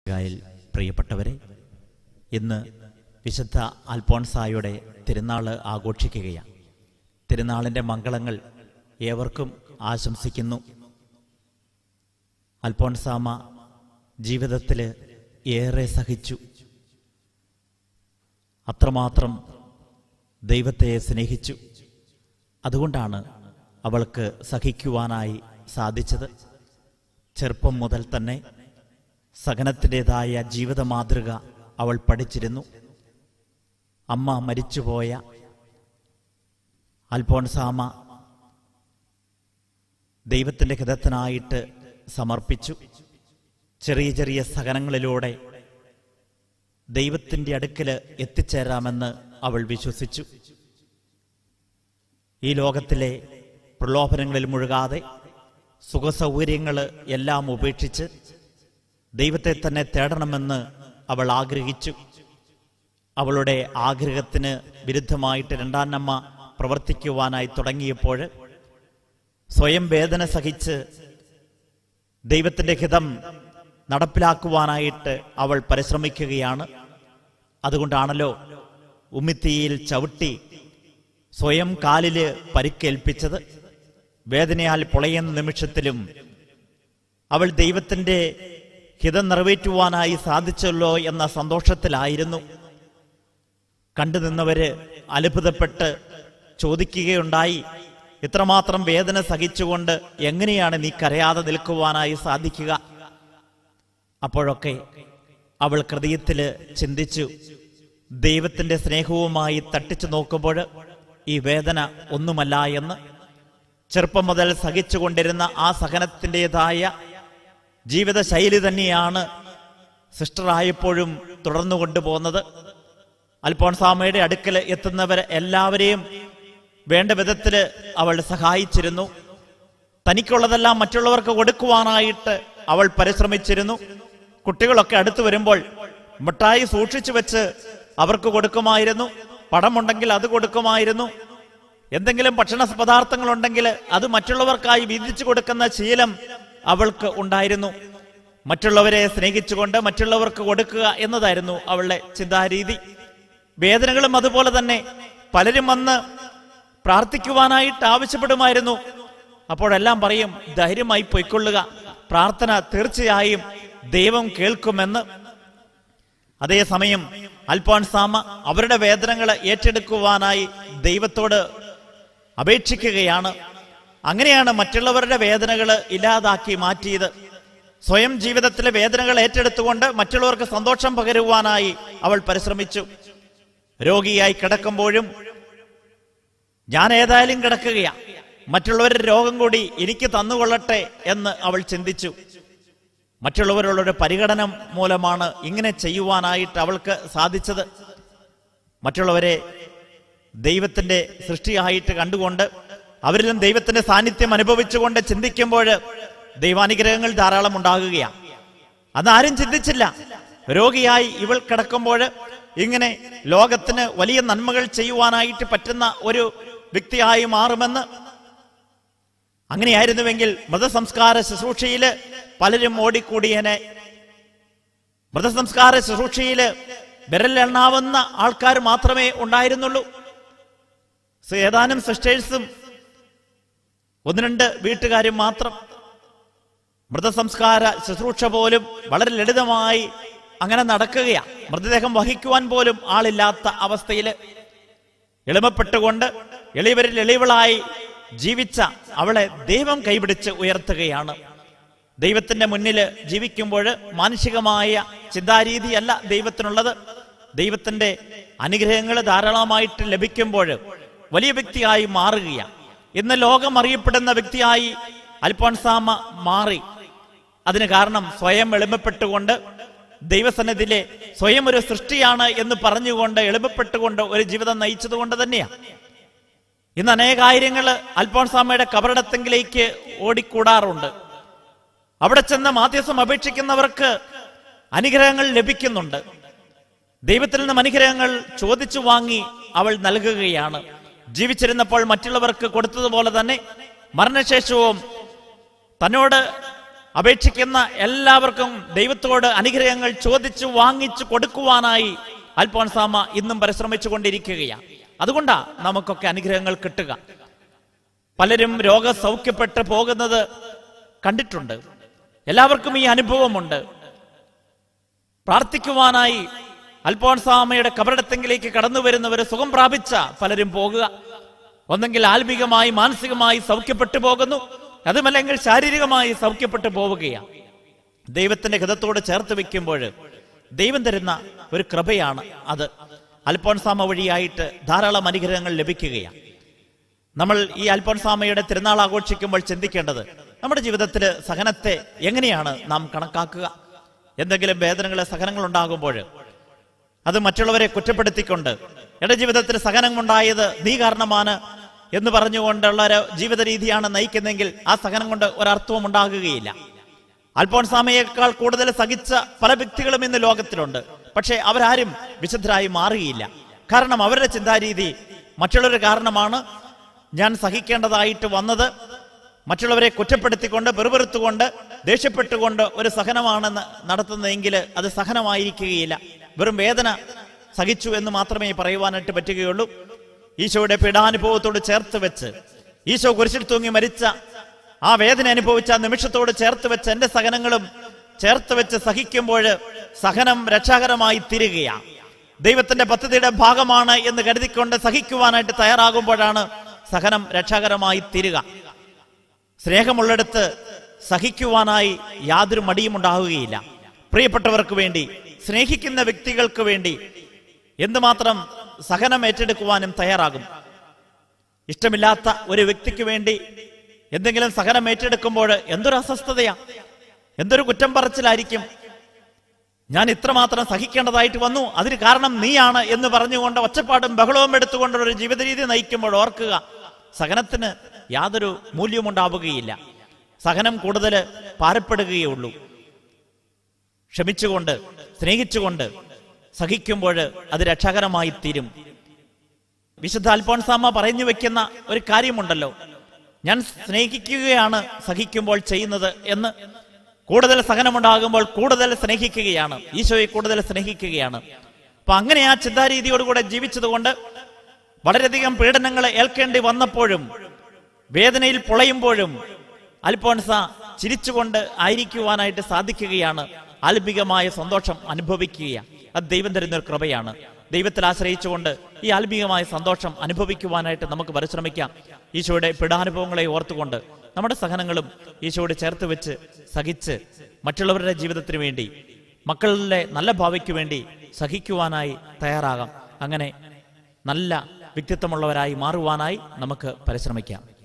ഗായൽ പ്രിയപ്പെട്ടവരെ ഇന്ന് വിശുദ്ധ അൽഫോൺസായുടെ തിരുനാൾ ആഘോഷിക്കുകയാണ് തിരുനാളിൻ്റെ മംഗളങ്ങൾ ഏവർക്കും ആശംസിക്കുന്നു അൽഫോൺസാമ ജീവിതത്തിൽ ഏറെ സഹിച്ചു അത്രമാത്രം ദൈവത്തെ സ്നേഹിച്ചു അതുകൊണ്ടാണ് അവൾക്ക് സഹിക്കുവാനായി സാധിച്ചത് ചെറുപ്പം മുതൽ തന്നെ സഹനത്തിൻ്റെതായ ജീവിത മാതൃക അവൾ പഠിച്ചിരുന്നു അമ്മ മരിച്ചുപോയ അൽഫോൺസാമ ദൈവത്തിൻ്റെ ഹിതത്തിനായിട്ട് സമർപ്പിച്ചു ചെറിയ ചെറിയ സഹനങ്ങളിലൂടെ ദൈവത്തിൻ്റെ അടുക്കൽ എത്തിച്ചേരാമെന്ന് അവൾ വിശ്വസിച്ചു ഈ ലോകത്തിലെ പ്രലോഭനങ്ങളിൽ മുഴുകാതെ സുഖസൗകര്യങ്ങൾ എല്ലാം ഉപേക്ഷിച്ച് ദൈവത്തെ തന്നെ തേടണമെന്ന് അവൾ ആഗ്രഹിച്ചു അവളുടെ ആഗ്രഹത്തിന് വിരുദ്ധമായിട്ട് രണ്ടാനമ്മ പ്രവർത്തിക്കുവാനായി തുടങ്ങിയപ്പോൾ സ്വയം വേദന സഹിച്ച് ദൈവത്തിന്റെ ഹിതം നടപ്പിലാക്കുവാനായിട്ട് അവൾ പരിശ്രമിക്കുകയാണ് അതുകൊണ്ടാണല്ലോ ഉമിത്തിയിൽ ചവിട്ടി സ്വയം കാലില് പരിക്കേൽപ്പിച്ചത് വേദനയാൽ പൊളയുന്ന നിമിഷത്തിലും അവൾ ദൈവത്തിന്റെ ഹിതം നിറവേറ്റുവാനായി സാധിച്ചല്ലോ എന്ന സന്തോഷത്തിലായിരുന്നു കണ്ടു നിന്നവര് അത്ഭുതപ്പെട്ട് ചോദിക്കുകയുണ്ടായി ഇത്രമാത്രം വേദന സഹിച്ചുകൊണ്ട് എങ്ങനെയാണ് നീ കരയാതെ നിൽക്കുവാനായി സാധിക്കുക അപ്പോഴൊക്കെ അവൾ ഹൃദയത്തില് ചിന്തിച്ചു ദൈവത്തിന്റെ സ്നേഹവുമായി തട്ടിച്ചു നോക്കുമ്പോൾ ഈ വേദന ഒന്നുമല്ല എന്ന് ചെറുപ്പം മുതൽ സഹിച്ചുകൊണ്ടിരുന്ന ആ സഹനത്തിൻ്റെതായ ജീവിതശൈലി തന്നെയാണ് സിസ്റ്ററായപ്പോഴും തുടർന്നു കൊണ്ടുപോകുന്നത് അൽഫോൺസാമയുടെ അടുക്കൽ എത്തുന്നവരെ എല്ലാവരെയും വേണ്ട വിധത്തില് അവൾ സഹായിച്ചിരുന്നു തനിക്കുള്ളതെല്ലാം മറ്റുള്ളവർക്ക് കൊടുക്കുവാനായിട്ട് അവൾ പരിശ്രമിച്ചിരുന്നു കുട്ടികളൊക്കെ അടുത്തു വരുമ്പോൾ മിഠായി സൂക്ഷിച്ചു വെച്ച് അവർക്ക് കൊടുക്കുമായിരുന്നു പടമുണ്ടെങ്കിൽ അത് കൊടുക്കുമായിരുന്നു എന്തെങ്കിലും ഭക്ഷണ പദാർത്ഥങ്ങൾ ഉണ്ടെങ്കിൽ അത് മറ്റുള്ളവർക്കായി വീതിച്ചു കൊടുക്കുന്ന ശീലം അവൾക്ക് ഉണ്ടായിരുന്നു മറ്റുള്ളവരെ സ്നേഹിച്ചുകൊണ്ട് മറ്റുള്ളവർക്ക് കൊടുക്കുക എന്നതായിരുന്നു അവളുടെ ചിന്താരീതി വേദനകളും അതുപോലെ തന്നെ പലരും വന്ന് പ്രാർത്ഥിക്കുവാനായിട്ട് ആവശ്യപ്പെടുമായിരുന്നു അപ്പോഴെല്ലാം പറയും ധൈര്യമായി പൊയ്ക്കൊള്ളുക പ്രാർത്ഥന തീർച്ചയായും ദൈവം കേൾക്കുമെന്ന് അതേസമയം അൽഫോൺസാമ അവരുടെ വേദനകൾ ഏറ്റെടുക്കുവാനായി ദൈവത്തോട് അപേക്ഷിക്കുകയാണ് അങ്ങനെയാണ് മറ്റുള്ളവരുടെ വേദനകൾ ഇല്ലാതാക്കി മാറ്റിയത് സ്വയം ജീവിതത്തിലെ വേദനകൾ ഏറ്റെടുത്തുകൊണ്ട് മറ്റുള്ളവർക്ക് സന്തോഷം പകരുവാനായി അവൾ പരിശ്രമിച്ചു രോഗിയായി കിടക്കുമ്പോഴും ഞാൻ ഏതായാലും കിടക്കുകയാ മറ്റുള്ളവരുടെ രോഗം കൂടി എനിക്ക് തന്നുകൊള്ളട്ടെ എന്ന് അവൾ ചിന്തിച്ചു മറ്റുള്ളവരുള്ളൊരു പരിഗണന മൂലമാണ് ഇങ്ങനെ ചെയ്യുവാനായിട്ട് അവൾക്ക് സാധിച്ചത് മറ്റുള്ളവരെ ദൈവത്തിന്റെ സൃഷ്ടിയായിട്ട് കണ്ടുകൊണ്ട് അവരിലും ദൈവത്തിന്റെ സാന്നിധ്യം അനുഭവിച്ചുകൊണ്ട് ചിന്തിക്കുമ്പോൾ ദൈവാനുഗ്രഹങ്ങൾ ധാരാളം ഉണ്ടാകുകയാണ് അതാരും ചിന്തിച്ചില്ല രോഗിയായി ഇവൾ കിടക്കുമ്പോൾ ഇങ്ങനെ ലോകത്തിന് വലിയ നന്മകൾ ചെയ്യുവാനായിട്ട് പറ്റുന്ന ഒരു വ്യക്തിയായി മാറുമെന്ന് അങ്ങനെയായിരുന്നുവെങ്കിൽ മൃതസംസ്കാര ശുശ്രൂഷയില് പലരും ഓടിക്കൂടിയനെ മൃതസംസ്കാര ശുശ്രൂഷയില് വിരലെണ്ണാവുന്ന ആൾക്കാർ മാത്രമേ ഉണ്ടായിരുന്നുള്ളൂ ഏതാനും സിസ്റ്റേഴ്സും ഒന്ന് രണ്ട് വീട്ടുകാരും മാത്രം മൃതസംസ്കാര ശുശ്രൂഷ പോലും വളരെ ലളിതമായി അങ്ങനെ നടക്കുകയാണ് മൃതദേഹം വഹിക്കുവാൻ പോലും ആളില്ലാത്ത അവസ്ഥയിൽ എളിമപ്പെട്ടുകൊണ്ട് എളിവരിൽ എളിവളായി ജീവിച്ച അവളെ ദൈവം കൈപിടിച്ച് ഉയർത്തുകയാണ് ദൈവത്തിന്റെ മുന്നിൽ ജീവിക്കുമ്പോൾ മാനുഷികമായ ചിന്താരീതിയല്ല ദൈവത്തിനുള്ളത് ദൈവത്തിന്റെ അനുഗ്രഹങ്ങൾ ധാരാളമായിട്ട് ലഭിക്കുമ്പോൾ വലിയ വ്യക്തിയായി മാറുകയാണ് ഇന്ന് ലോകം അറിയപ്പെടുന്ന വ്യക്തിയായി അൽഫോൺസാമ മാറി അതിന് കാരണം സ്വയം എളിമപ്പെട്ടുകൊണ്ട് ദൈവസന്നിധിയിലെ സ്വയം ഒരു സൃഷ്ടിയാണ് എന്ന് പറഞ്ഞുകൊണ്ട് എളിമപ്പെട്ടുകൊണ്ട് ഒരു ജീവിതം നയിച്ചതുകൊണ്ട് തന്നെയാണ് ഇന്ന് അനേകാര്യങ്ങൾ അൽഫോൺസാമയുടെ കബറിടത്തെങ്കിലേക്ക് ഓടിക്കൂടാറുണ്ട് അവിടെ ചെന്ന് മാധ്യസം അപേക്ഷിക്കുന്നവർക്ക് അനുഗ്രഹങ്ങൾ ലഭിക്കുന്നുണ്ട് ദൈവത്തിൽ നിന്നും അനുഗ്രഹങ്ങൾ ചോദിച്ചു വാങ്ങി അവൾ നൽകുകയാണ് ജീവിച്ചിരുന്നപ്പോൾ മറ്റുള്ളവർക്ക് കൊടുത്തതുപോലെ തന്നെ മരണശേഷവും തന്നോട് അപേക്ഷിക്കുന്ന എല്ലാവർക്കും ദൈവത്തോട് അനുഗ്രഹങ്ങൾ ചോദിച്ചു വാങ്ങിച്ചു കൊടുക്കുവാനായി അൽഫോൻസാമ ഇന്നും പരിശ്രമിച്ചു കൊണ്ടിരിക്കുകയാണ് അതുകൊണ്ടാ നമുക്കൊക്കെ അനുഗ്രഹങ്ങൾ കിട്ടുക പലരും രോഗസൗഖ്യപ്പെട്ട് പോകുന്നത് കണ്ടിട്ടുണ്ട് എല്ലാവർക്കും ഈ അനുഭവമുണ്ട് പ്രാർത്ഥിക്കുവാനായി അൽഫോൻസാമയുടെ കബറിടത്തെങ്കിലേക്ക് കടന്നു വരുന്നവർ സുഖം പ്രാപിച്ച പലരും പോകുക ഒന്നെങ്കിൽ ആത്മികമായി മാനസികമായി സൗഖ്യപ്പെട്ടു പോകുന്നു അതുമല്ലെങ്കിൽ ശാരീരികമായി സൗഖ്യപ്പെട്ടു പോവുകയാണ് ദൈവത്തിന്റെ ഹിതത്തോട് ചേർത്ത് വെക്കുമ്പോൾ ദൈവം തരുന്ന ഒരു കൃപയാണ് അത് അൽഫോൻസാമ വഴിയായിട്ട് ധാരാളം അനുഗ്രഹങ്ങൾ ലഭിക്കുകയാണ് നമ്മൾ ഈ അൽഫോൻസാമയുടെ തിരുനാൾ ആഘോഷിക്കുമ്പോൾ ചിന്തിക്കേണ്ടത് നമ്മുടെ ജീവിതത്തിൽ സഹനത്തെ എങ്ങനെയാണ് നാം കണക്കാക്കുക എന്തെങ്കിലും വേദനകളെ സഹനങ്ങൾ ഉണ്ടാകുമ്പോൾ അത് മറ്റുള്ളവരെ കുറ്റപ്പെടുത്തിക്കൊണ്ട് എന്റെ ജീവിതത്തിൽ സഹനം ഉണ്ടായത് നീ കാരണമാണ് എന്ന് പറഞ്ഞുകൊണ്ടുള്ള ഒരു ജീവിത രീതിയാണ് നയിക്കുന്നെങ്കിൽ ആ സഹനം കൊണ്ട് ഒരർത്ഥവും ഉണ്ടാകുകയില്ല അൽഫോൻസാമയേക്കാൾ കൂടുതൽ സഹിച്ച പല വ്യക്തികളും ഇന്ന് ലോകത്തിലുണ്ട് പക്ഷേ അവരാരും വിശുദ്ധരായി മാറുകയില്ല കാരണം അവരുടെ ചിന്താരീതി മറ്റുള്ളവരുടെ കാരണമാണ് ഞാൻ സഹിക്കേണ്ടതായിട്ട് വന്നത് മറ്റുള്ളവരെ കുറ്റപ്പെടുത്തിക്കൊണ്ട് വെറുപെറുത്തുകൊണ്ട് ദേഷ്യപ്പെട്ടുകൊണ്ട് ഒരു സഹനമാണെന്ന് നടത്തുന്നതെങ്കിൽ അത് സഹനമായിരിക്കുകയില്ല വെറും വേദന സഹിച്ചു എന്ന് മാത്രമേ പറയുവാനായിട്ട് പറ്റുകയുള്ളൂ ഈശോയുടെ പീഡാനുഭവത്തോട് ചേർത്ത് വെച്ച് ഈശോ കുരിശിൽ തൂങ്ങി മരിച്ച ആ വേദന അനുഭവിച്ച ആ നിമിഷത്തോട് ചേർത്ത് വെച്ച് എന്റെ സഹനങ്ങളും ചേർത്ത് വെച്ച് സഹിക്കുമ്പോൾ സഹനം രക്ഷാകരമായി തീരുകയാണ് ദൈവത്തിന്റെ പദ്ധതിയുടെ ഭാഗമാണ് എന്ന് കരുതിക്കൊണ്ട് സഹിക്കുവാനായിട്ട് തയ്യാറാകുമ്പോഴാണ് സഹനം രക്ഷാകരമായി തീരുക സ്നേഹമുള്ളിടത്ത് സഹിക്കുവാനായി യാതൊരു മടിയും ഉണ്ടാവുകയില്ല പ്രിയപ്പെട്ടവർക്ക് വേണ്ടി സ്നേഹിക്കുന്ന വ്യക്തികൾക്ക് വേണ്ടി എന്തുമാത്രം സഹനം ഏറ്റെടുക്കുവാനും തയ്യാറാകും ഇഷ്ടമില്ലാത്ത ഒരു വ്യക്തിക്ക് വേണ്ടി എന്തെങ്കിലും സഹനം ഏറ്റെടുക്കുമ്പോൾ എന്തൊരു അസ്വസ്ഥതയാ എന്തൊരു കുറ്റം പറച്ചിലായിരിക്കും ഞാൻ ഇത്രമാത്രം സഹിക്കേണ്ടതായിട്ട് വന്നു അതിന് കാരണം നീയാണ് എന്ന് പറഞ്ഞുകൊണ്ട് ഒച്ചപ്പാടും ബഹളവും എടുത്തുകൊണ്ടുള്ള ഒരു ജീവിത രീതി നയിക്കുമ്പോൾ ഓർക്കുക സഹനത്തിന് യാതൊരു മൂല്യവും ഉണ്ടാവുകയില്ല സഹനം കൂടുതൽ പാരപ്പെടുകയുള്ളൂ ക്ഷമിച്ചുകൊണ്ട് സ്നേഹിച്ചുകൊണ്ട് സഹിക്കുമ്പോൾ അത് രക്ഷാകരമായി തീരും വിശുദ്ധ അൽഫോൻസാമ പറഞ്ഞു വെക്കുന്ന ഒരു കാര്യമുണ്ടല്ലോ ഞാൻ സ്നേഹിക്കുകയാണ് സഹിക്കുമ്പോൾ ചെയ്യുന്നത് എന്ന് കൂടുതൽ സഹനമുണ്ടാകുമ്പോൾ കൂടുതൽ സ്നേഹിക്കുകയാണ് ഈശോയെ കൂടുതൽ സ്നേഹിക്കുകയാണ് അപ്പൊ അങ്ങനെ ആ ചിന്താരീതിയോടുകൂടെ ജീവിച്ചതുകൊണ്ട് വളരെയധികം പീഡനങ്ങൾ ഏൽക്കേണ്ടി വന്നപ്പോഴും വേദനയിൽ പൊളയുമ്പോഴും അൽഫോൻസ ചിരിച്ചുകൊണ്ട് ആയിരിക്കുവാനായിട്ട് സാധിക്കുകയാണ് ആത്മികമായ സന്തോഷം അനുഭവിക്കുകയാണ് അത് ദൈവം തരുന്ന ഒരു കൃപയാണ് ദൈവത്തിൽ ആശ്രയിച്ചുകൊണ്ട് ഈ ആത്മീയമായ സന്തോഷം അനുഭവിക്കുവാനായിട്ട് നമുക്ക് പരിശ്രമിക്കാം ഈശോയുടെ പിടാനുഭവങ്ങളെ ഓർത്തുകൊണ്ട് നമ്മുടെ സഹനങ്ങളും ഈശോയോട് ചേർത്ത് വെച്ച് സഹിച്ച് മറ്റുള്ളവരുടെ ജീവിതത്തിന് വേണ്ടി മക്കളുടെ നല്ല ഭാവിക്ക് വേണ്ടി സഹിക്കുവാനായി തയ്യാറാകാം അങ്ങനെ നല്ല വ്യക്തിത്വമുള്ളവരായി മാറുവാനായി നമുക്ക് പരിശ്രമിക്കാം